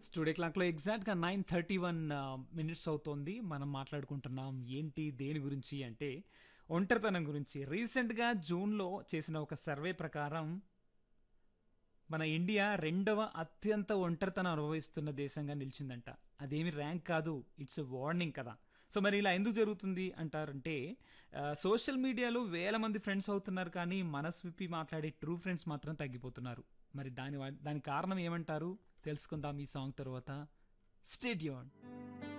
studio క్లాక్లో ఎగ్జాక్ట్గా nine thirty one minutes అవుతోంది మనం మాట్లాడుకుంటున్నాం ఏంటి దేని గురించి అంటే ఒంటరితనం గురించి రీసెంట్గా జూన్లో చేసిన ఒక సర్వే ప్రకారం మన ఇండియా రెండవ అత్యంత ఒంటరితనం అనుభవిస్తున్న దేశంగా నిలిచిందంట అదేమి ర్యాంక్ కాదు ఇట్స్ వార్నింగ్ కదా సో మరి ఇలా ఎందుకు జరుగుతుంది అంటారంటే సోషల్ మీడియాలో వేల మంది ఫ్రెండ్స్ అవుతున్నారు కానీ మనసు విప్పి మాట్లాడే ట్రూ ఫ్రెండ్స్ మాత్రం తగ్గిపోతున్నారు మరి దాని వా- దాని కారణం ఏమంటారు తెలుసుకుందాం ఈ సాంగ్ తర్వాత స్టేడియోన్